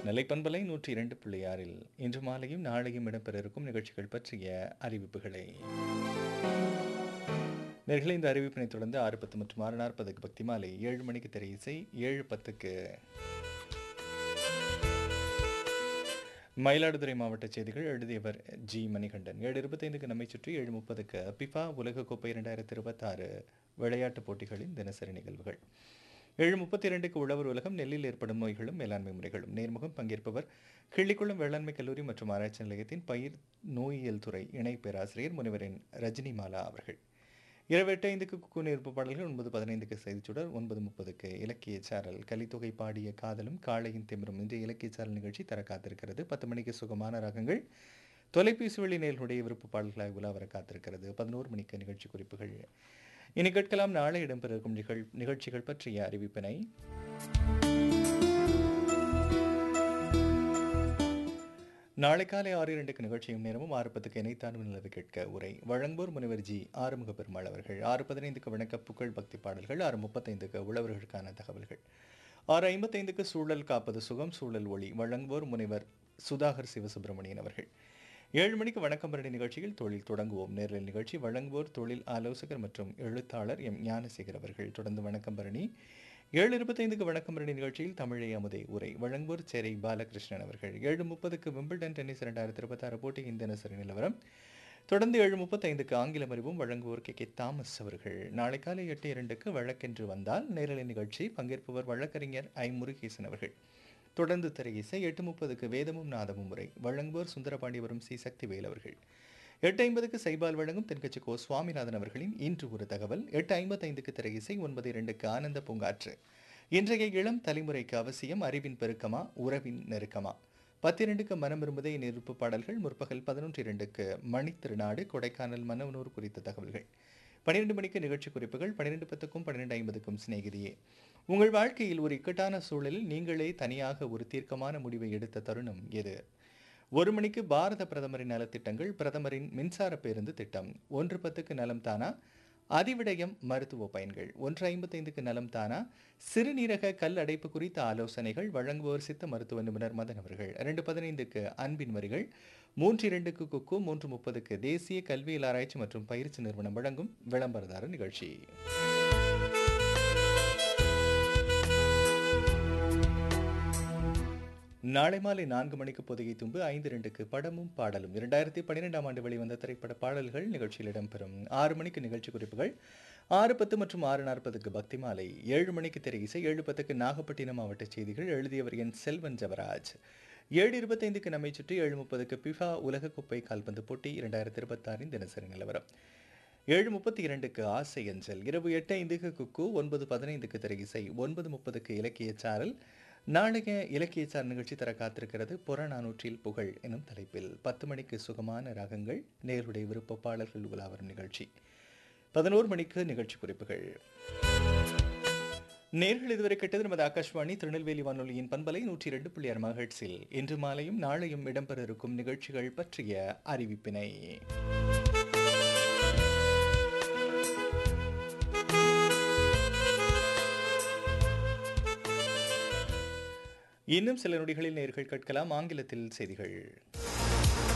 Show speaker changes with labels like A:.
A: நிலைப்பண்பலை நூற்றி இரண்டு புள்ளி ஆறில் இன்று மாலையும் நாளையும் இடம்பெற இருக்கும் நிகழ்ச்சிகள் பற்றிய அறிவிப்புகளை நேர்களை இந்த அறிவிப்பினை தொடர்ந்து ஆறு பத்து மற்றும் ஆறு நாற்பதுக்கு பக்தி மாலை ஏழு மணிக்கு திரை இசை ஏழு பத்துக்கு மயிலாடுதுறை மாவட்ட செய்திகள் எழுதியவர் ஜி மணிகண்டன் ஏழு இருபத்தைந்துக்கு நம்மை சுற்றி ஏழு முப்பதுக்கு பிஃபா உலகக்கோப்பை இரண்டாயிரத்தி இருபத்தாறு விளையாட்டுப் போட்டிகளின் தினசரி நிகழ்வுகள் ஏழு முப்பத்தி இரண்டுக்கு உழவர் உலகம் நெல்லில் ஏற்படும் நோய்களும் மேலாண்மை முறைகளும் நேர்முகம் பங்கேற்பவர் கிள்ளிக்குளம் வேளாண்மை கல்லூரி மற்றும் ஆராய்ச்சி நிலையத்தின் பயிர் நோயியல் துறை இணை பேராசிரியர் முனைவரின் ரஜினி மாலா அவர்கள் இரவு எட்டு ஐந்துக்கு குக்கு நேர்ப்பு பாடல்கள் ஒன்பது பதினைந்துக்கு செய்திச்சுடர் ஒன்பது முப்பதுக்கு இலக்கிய சாரல் கலித்தொகை பாடிய காதலும் காளையின் திமிரும் இன்றைய இலக்கிய சாரல் நிகழ்ச்சி தர காத்திருக்கிறது பத்து மணிக்கு சுகமான ராகங்கள் தொலைபேசி வழி நேர்களுடைய விருப்ப பாடல்களாய் உலா வர காத்திருக்கிறது பதினோரு மணிக்கு நிகழ்ச்சி குறிப்புகள் இனி கேட்கலாம் நாளை இடம்பெற இருக்கும் நிகழ் நிகழ்ச்சிகள் பற்றிய அறிவிப்பினை நாளை காலை ஆறு இரண்டுக்கு நிகழ்ச்சியும் நேரமும் ஆறு பத்துக்கு இணைத்தார்வு நிலவு கேட்க உரை வழங்குவோர் முனைவர் ஜி ஆறுமுக பெருமாள் அவர்கள் ஆறு பதினைந்துக்கு வணக்க புகழ் பக்தி பாடல்கள் ஆறு முப்பத்தைந்துக்கு உழவர்களுக்கான தகவல்கள் ஆறு ஐம்பத்தைந்துக்கு சூழல் காப்பது சுகம் சூழல் ஒளி வழங்குவோர் முனைவர் சுதாகர் சிவசுப்பிரமணியன் அவர்கள் ஏழு மணிக்கு வணக்கம் பரணி நிகழ்ச்சியில் தொழில் தொடங்குவோம் நேரில் நிகழ்ச்சி வழங்குவோர் தொழில் ஆலோசகர் மற்றும் எழுத்தாளர் எம் ஞானசேகர் அவர்கள் தொடர்ந்து வணக்கம் பரணி ஏழு இருபத்தைந்துக்கு வணக்கம் பரணி நிகழ்ச்சியில் தமிழை அமுதை உரை வழங்குவோர் சேரை பாலகிருஷ்ணன் அவர்கள் ஏழு முப்பதுக்கு விம்பிள்டன் டென்னிஸ் இரண்டாயிரத்தி இருபத்தாறு போட்டியின் தினசரி நிலவரம் தொடர்ந்து ஏழு முப்பத்தைந்துக்கு ஆங்கிலம் அறிவும் வழங்குவோர் கே கே தாமஸ் அவர்கள் நாளை காலை எட்டு இரண்டுக்கு வழக்கென்று வந்தால் நேரலை நிகழ்ச்சி பங்கேற்பவர் வழக்கறிஞர் ஐ முருகேசன் அவர்கள் தொடர்ந்து திரை இசை எட்டு முப்பதுக்கு வேதமும் நாதமும் முறை வழங்குவோர் சுந்தரபாண்டியபுரம் சி சக்திவேல் அவர்கள் எட்டு ஐம்பதுக்கு சைபால் வழங்கும் தென்கட்சி கோ சுவாமிநாதன் அவர்களின் இன்று ஒரு தகவல் எட்டு ஐம்பத்தைந்துக்கு திரை இசை ஒன்பது இரண்டுக்கு ஆனந்த பூங்காற்று இன்றைய இளம் தலைமுறைக்கு அவசியம் அறிவின் பெருக்கமா உறவின் நெருக்கமா பத்திரண்டுக்கு மனம் விரும்புதே நெருப்பு பாடல்கள் முற்பகல் பதினொன்று இரண்டுக்கு மணித்திருநாடு கொடைக்கானல் மன்னவனூர் குறித்த தகவல்கள் பன்னிரெண்டு மணிக்கு நிகழ்ச்சி குறிப்புகள் பன்னிரெண்டு பத்துக்கும் பன்னிரெண்டு ஐம்பதுக்கும் சிநேகிதியே உங்கள் வாழ்க்கையில் ஒரு இக்கட்டான சூழலில் நீங்களே தனியாக ஒரு தீர்க்கமான முடிவை எடுத்த தருணம் எது ஒரு மணிக்கு பாரத பிரதமரின் நலத்திட்டங்கள் பிரதமரின் மின்சார பேருந்து திட்டம் ஒன்று பத்துக்கு நலம் தானா அதிவிடயம் மருத்துவ பயன்கள் ஒன்று ஐம்பத்தைந்துக்கு நலம் தானா சிறுநீரக கல் அடைப்பு குறித்த ஆலோசனைகள் வழங்குவோர் சித்த மருத்துவ நிபுணர் மதன் அவர்கள் இரண்டு பதினைந்துக்கு அன்பின் வரிகள் மூன்று இரண்டுக்கு குக்கு மூன்று முப்பதுக்கு தேசிய கல்வியல் ஆராய்ச்சி மற்றும் பயிற்சி நிறுவனம் வழங்கும் விளம்பரதார நிகழ்ச்சி நாளை மாலை நான்கு மணிக்கு பொதிகை தும்பு ஐந்து ரெண்டுக்கு படமும் பாடலும் இரண்டாயிரத்தி பன்னிரெண்டாம் ஆண்டு வெளிவந்த திரைப்பட பாடல்கள் நிகழ்ச்சியில் இடம்பெறும் ஆறு மணிக்கு நிகழ்ச்சி குறிப்புகள் ஆறு பத்து மற்றும் ஆறு நாற்பதுக்கு பக்தி மாலை ஏழு மணிக்கு திரை இசை ஏழு பத்துக்கு நாகப்பட்டினம் மாவட்ட செய்திகள் எழுதியவர் என் செல்வன் ஜவராஜ் ஏழு இருபத்தைந்துக்கு நம்மை சுற்றி ஏழு முப்பதுக்கு பிஃபா உலகக்கோப்பை கால்பந்து போட்டி இரண்டாயிரத்தி இருபத்தாறின் தினசரி நிலவரம் ஏழு முப்பத்தி இரண்டுக்கு ஆசை அஞ்சல் இரவு எட்டு ஐந்துக்கு குக்கு ஒன்பது பதினைந்துக்கு திரை இசை ஒன்பது முப்பதுக்கு இலக்கிய சாரல் நாளைய இலக்கியச்சார் நிகழ்ச்சி தர காத்திருக்கிறது புறநானூற்றில் புகழ் எனும் தலைப்பில் பத்து மணிக்கு சுகமான ராகங்கள் நேருடைய விருப்ப பாடல்கள் உலாவரும் நிகழ்ச்சி பதினோரு மணிக்கு நிகழ்ச்சி குறிப்புகள் நேர்கள் இதுவரை கேட்டது நமது ஆகாஷ்வாணி திருநெல்வேலி வானொலியின் பண்பலை நூற்றி இரண்டு புள்ளி ஆறு மகிழ்ச்சியில் இன்று மாலையும் நாளையும் இடம்பெற இருக்கும் நிகழ்ச்சிகள் பற்றிய அறிவிப்பினை இன்னும் சில நொடிகளில் நேர்கள் கேட்கலாம் ஆங்கிலத்தில் செய்திகள்